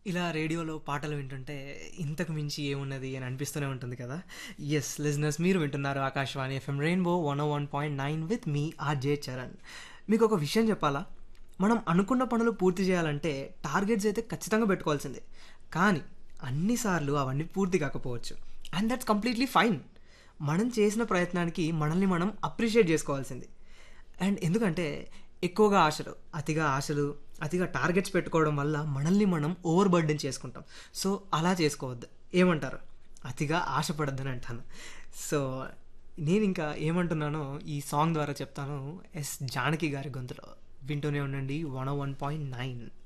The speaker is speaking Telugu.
ఇలా రేడియోలో పాటలు వింటుంటే ఇంతకు మించి ఏమున్నది అని అనిపిస్తూనే ఉంటుంది కదా ఎస్ లిజినెస్ మీరు వింటున్నారు Akashvani FM rainbow one one point nine with మీ ఆర్జే చరణ్ మీకు ఒక విషయం చెప్పాలా మనం అనుకున్న పనులు పూర్తి చేయాలంటే టార్గెట్స్ అయితే ఖచ్చితంగా పెట్టుకోవాల్సిందే కానీ అన్నిసార్లు అవన్నీ పూర్తి కాకపోవచ్చు అండ్ దట్స్ కంప్లీట్లీ ఫైన్ మనం చేసిన ప్రయత్నానికి మనల్ని మనం అప్రిషియేట్ చేసుకోవాల్సింది అండ్ ఎందుకంటే ఎక్కువగా ఆశలు అతిగా ఆశలు అతిగా టార్గెట్స్ పెట్టుకోవడం వల్ల మనల్ని మనం ఓవర్ బర్డెన్ చేసుకుంటాం సో అలా చేసుకోవద్దు ఏమంటారు అతిగా ఆశపడద్దని అంటాను సో నేను ఇంకా ఏమంటున్నానో ఈ సాంగ్ ద్వారా చెప్తాను ఎస్ జానకి గారి గొంతులో వింటూనే ఉండండి వన్ వన్ పాయింట్ నైన్